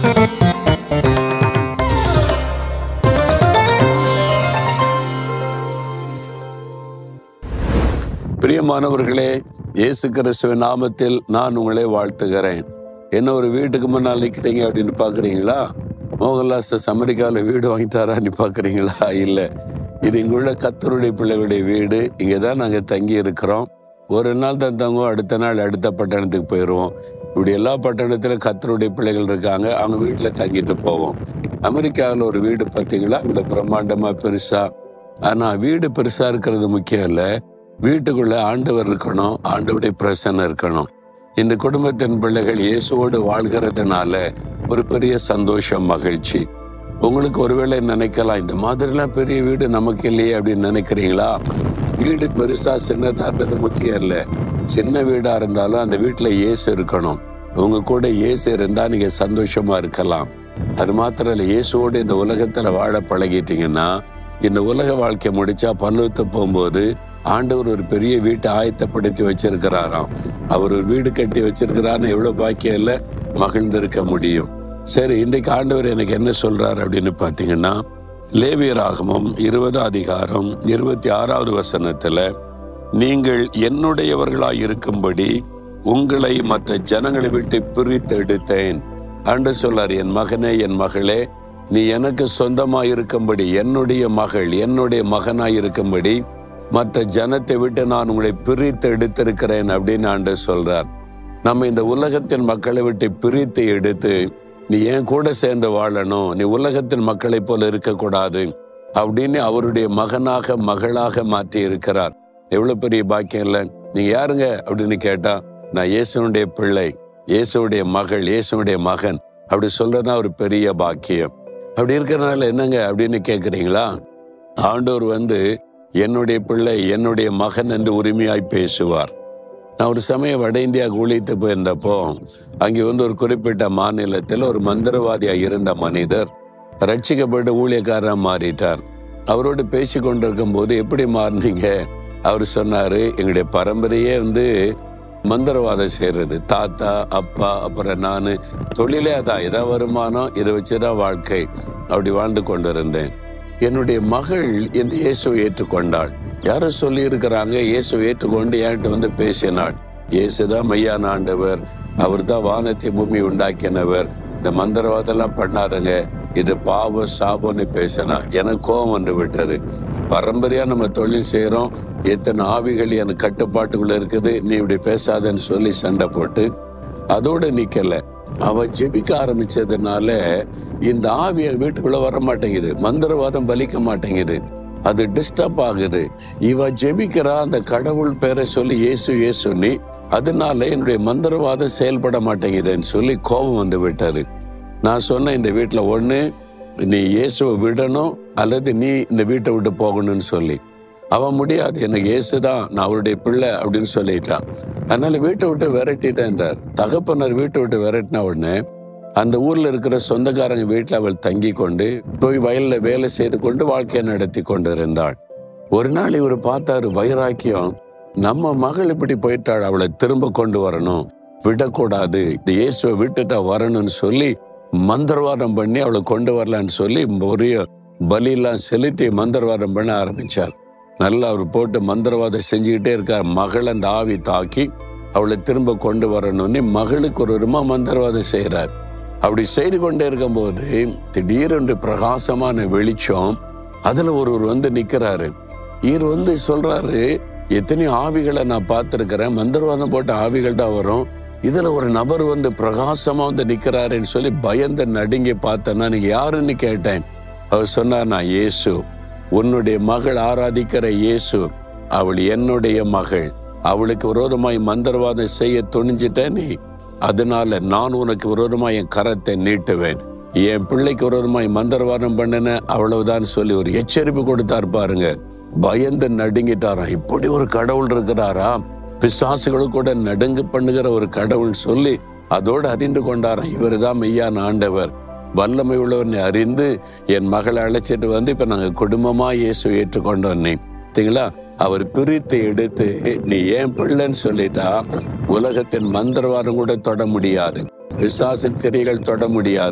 பிரியமானவர்களே இயேசு கிறிஸ்துவின் நாமத்தில் நான் உங்களை வாழ்த்துகிறேன் என்ன ஒரு வீட்டுக்கு முன்னால் நிற்கிறீங்க அப்படின்னு பார்க்குறீங்களா மோகன்லாஸ் அமெரிக்காவில் வீடு வாங்கிட்டாரான்னு பார்க்குறீங்களா இல்லை இது இங்குள்ள கத்தருடைய பிள்ளைகளுடைய வீடு இங்கே தான் நாங்கள் தங்கி இருக்கிறோம் ஒரு நாள் தான் தங்குவோம் அடுத்த நாள் அடுத்த பட்டணத்துக்கு போயிடுவோம் இப்படி எல்லா பட்டணத்திலும் கத்தருடைய பிள்ளைகள் இருக்காங்க அவங்க வீட்டில் தங்கிட்டு போவோம் அமெரிக்காவில் ஒரு வீடு பார்த்தீங்களா இவ்வளோ பிரம்மாண்டமாக பெருசாக ஆனால் வீடு பெருசாக இருக்கிறது முக்கியம் இல்லை வீட்டுக்குள்ள ஆண்டவர் இருக்கணும் ஆண்டவருடைய பிரசன்னம் இருக்கணும் இந்த குடும்பத்தின் பிள்ளைகள் இயேசுவோடு வாழ்கிறதுனால ஒரு பெரிய சந்தோஷம் மகிழ்ச்சி உங்களுக்கு ஒருவேளை நினைக்கலாம் இந்த மாதிரிலாம் பெரிய வீடு நமக்கு இல்லையே அப்படின்னு நினைக்கிறீங்களா வீடு பெருசா சின்னதா இருந்தது முக்கியம் இல்லை சின்ன வீடா இருந்தாலும் அந்த வீட்டுல இயேசு இருக்கணும் உங்க கூட இயேசு இருந்தா நீங்க சந்தோஷமா இருக்கலாம் அது மாத்திரம் இல்லை இயேசுவோடு இந்த உலகத்துல வாழ பழகிட்டீங்கன்னா இந்த உலக வாழ்க்கை முடிச்சா பல்லுத்து போகும்போது ஆண்டவர் ஒரு பெரிய வீட்டை ஆயத்தப்படுத்தி வச்சிருக்கிறாராம் அவர் ஒரு வீடு கட்டி வச்சிருக்கிறான்னு எவ்வளவு பாக்கியம் இல்லை மகிழ்ந்திருக்க முடியும் சரி இன்றைக்கு ஆண்டவர் எனக்கு என்ன சொல்றாரு அப்படின்னு பாத்தீங்கன்னா லேவியராகமம் இருபது அதிகாரம் இருபத்தி ஆறாவது வசனத்துல நீங்கள் என்னுடையவர்களாய் இருக்கும்படி உங்களை மற்ற ஜனங்களை விட்டு பிரித்து எடுத்தேன் ஆண்டு சொல்லார் என் மகனே என் மகளே நீ எனக்கு சொந்தமாய் இருக்கும்படி என்னுடைய மகள் என்னுடைய மகனாய் இருக்கும்படி மற்ற ஜனத்தை விட்டு நான் உங்களை பிரித்து எடுத்திருக்கிறேன் அப்படின்னு ஆண்டு சொல்றார் நம்ம இந்த உலகத்தின் மக்களை விட்டு பிரித்து எடுத்து நீ ஏன் கூட சேர்ந்து வாழணும் நீ உலகத்தின் மக்களைப் போல இருக்கக்கூடாது அப்படின்னு அவருடைய மகனாக மகளாக மாற்றி இருக்கிறார் எவ்வளவு பெரிய பாக்கியம் இல்லை நீங்க யாருங்க அப்படின்னு கேட்டா நான் இயேசுனுடைய பிள்ளை இயேசுடைய மகள் இயேசுடைய மகன் அப்படி சொல்றதுனா ஒரு பெரிய பாக்கியம் அப்படி இருக்கிறனால என்னங்க அப்படின்னு கேட்குறீங்களா ஆண்டவர் வந்து என்னுடைய பிள்ளை என்னுடைய மகன் என்று உரிமையாய் பேசுவார் நான் ஒரு சமயம் வட இந்தியா ஊழித்து போயிருந்தப்போ அங்கே வந்து ஒரு குறிப்பிட்ட மாநிலத்தில் ஒரு மந்திரவாதியாக இருந்த மனிதர் ரட்சிக்கப்பட்டு ஊழியக்காரராக மாறிட்டார் அவரோடு பேசி கொண்டிருக்கும் போது எப்படி மாறினீங்க அவர் சொன்னாரு எங்களுடைய பரம்பரையே வந்து மந்திரவாதம் செய்யறது தாத்தா அப்பா அப்புறம் நான் தொழிலே அதான் இதை வருமானம் இதை வச்சுதான் வாழ்க்கை அப்படி வாழ்ந்து கொண்டிருந்தேன் என்னுடைய மகள் இந்த இயேசுவை ஏற்றுக்கொண்டாள் யாரோ சொல்லி இருக்கிறாங்க இயேசுவை ஏற்றுக்கொண்டு என்கிட்ட வந்து பேசினாள் இயேசுதான் மெய்யான ஆண்டவர் அவர் தான் வானத்தை பூமி உண்டாக்கினவர் இந்த மந்திரவாதெல்லாம் பண்ணாருங்க இது பாவம் சாபம்னு பேசினா எனக்கு கோபம் வந்து விட்டாரு பரம்பரையா நம்ம தொழில் செய்யறோம் எத்தனை ஆவிகள் எனக்கு கட்டுப்பாட்டுக்குள்ள இருக்குது நீ இப்படி பேசாதன்னு சொல்லி சண்டை போட்டு அதோட நிக்கல அவ ஜெபிக்க ஆரம்பிச்சதுனால இந்த ஆவிய வீட்டுக்குள்ள வர மாட்டேங்குது மந்திரவாதம் பலிக்க மாட்டேங்குது அது டிஸ்டர்ப் ஆகுது இவ ஜெபிக்கிறா அந்த கடவுள் பேரை சொல்லி இயேசு இயேசுன்னு அதனால என்னுடைய மந்திரவாதம் செயல்பட மாட்டேங்குதுன்னு சொல்லி கோபம் வந்து விட்டாரு நான் சொன்னேன் இந்த வீட்டுல ஒண்ணு நீ இயேசுவை விடணும் அல்லது நீ இந்த வீட்டை விட்டு போகணும்னு சொல்லி அவன் முடியாது எனக்கு இயேசுதான் நான் அவருடைய பிள்ளை அப்படின்னு சொல்லிட்டான் அதனால வீட்டை விட்டு விரட்டிட்டேன்றார் தகப்பனர் வீட்டை விட்டு விரட்டின உடனே அந்த ஊர்ல இருக்கிற சொந்தக்காரங்க வீட்டில் அவள் தங்கி கொண்டு போய் வயல்ல வேலை செய்து கொண்டு வாழ்க்கையை நடத்தி கொண்டு இருந்தாள் ஒரு நாள் இவர் பார்த்தாரு வைராக்கியம் நம்ம மகள் இப்படி போயிட்டாள் அவளை திரும்ப கொண்டு வரணும் விடக்கூடாது இந்த இயேசுவை விட்டுட்டா வரணும்னு சொல்லி மந்திரவாதம் பண்ணி அவளை கொண்டு வரலான்னு சொல்லி ஒரு பலியெல்லாம் செலுத்தி மந்திரவாதம் பண்ண ஆரம்பிச்சார் நல்லா அவர் போட்டு மந்திரவாதம் செஞ்சுக்கிட்டே இருக்கார் மகள் அந்த ஆவி தாக்கி அவளை திரும்ப கொண்டு வரணும்னு மகளுக்கு ஒரு விதமா மந்திரவாதம் செய்கிறார் அப்படி செய்து கொண்டே இருக்கும்போது திடீரென்று பிரகாசமான வெளிச்சம் அதுல ஒருவர் வந்து நிக்கிறாரு இவர் வந்து சொல்றாரு எத்தனையோ ஆவிகளை நான் பார்த்திருக்கிறேன் மந்திரவாதம் போட்ட ஆவிகள் தான் வரும் இதுல ஒரு நபர் வந்து பிரகாசமா வந்து நிக்கிறாருன்னு சொல்லி பயந்து நடுங்கி பார்த்தேன்னா நீங்க யாருன்னு கேட்டேன் அவர் சொன்னார் நான் இயேசு உன்னுடைய மகள் ஆராதிக்கிற இயேசு அவள் என்னுடைய மகள் அவளுக்கு விரோதமாய் மந்திரவாதம் செய்ய துணிஞ்சிட்ட நீ அதனால நான் உனக்கு விரோதமாய் என் கரத்தை நீட்டுவேன் என் பிள்ளைக்கு விரோதமாய் மந்திரவாதம் பண்ணின அவ்வளவுதான் சொல்லி ஒரு எச்சரிப்பு கொடுத்தார் பாருங்க பயந்து நடுங்கிட்டாராம் இப்படி ஒரு கடவுள் இருக்கிறாரா பிசாசுகளுக்கு கூட நடுங்கு பண்ணுகிற ஒரு கடவுள் சொல்லி அதோடு அறிந்து கொண்டாராம் இவர் தான் மெய்யான ஆண்டவர் வல்லமை உள்ளவனை அறிந்து என் மகளை அழைச்சிட்டு வந்து இப்ப நாங்க குடும்பமா இயேசு ஏற்றுக்கொண்டோன்னே பார்த்தீங்களா அவர் பிரித்து எடுத்து நீ ஏன் பிள்ளைன்னு சொல்லிட்டா உலகத்தின் மந்திரவாதம் கூட தொட முடியாது பிசாசின் கிரிகள் தொட முடியாது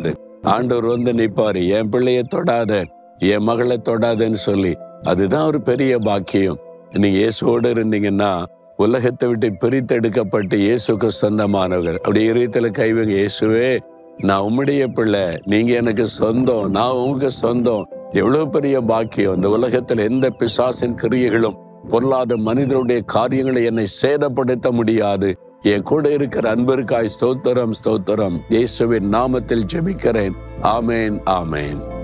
ஆண்டவர் வந்து நிப்பாரு என் பிள்ளைய தொடாத என் மகளை தொடாதன்னு சொல்லி அதுதான் ஒரு பெரிய பாக்கியம் நீங்க இயேசுவோடு இருந்தீங்கன்னா உலகத்தை விட்டு பிரித்தெடுக்கப்பட்டு இயேசுக்கு சொந்தமானவர்கள் அப்படி இதயத்துல கைவங்க இயேசுவே நான் உம்முடைய பிள்ளை நீங்க எனக்கு சொந்தம் நான் உங்க சொந்தம் எவ்வளவு பெரிய பாக்கியம் இந்த உலகத்துல எந்த பிசாசின் கிரியைகளும் பொருளாத மனிதருடைய காரியங்களை என்னை சேதப்படுத்த முடியாது என் கூட இருக்கிற அன்பிற்காய் ஸ்தோத்திரம் ஸ்தோத்திரம் இயேசுவின் நாமத்தில் ஜெபிக்கிறேன் ஆமேன் ஆமேன்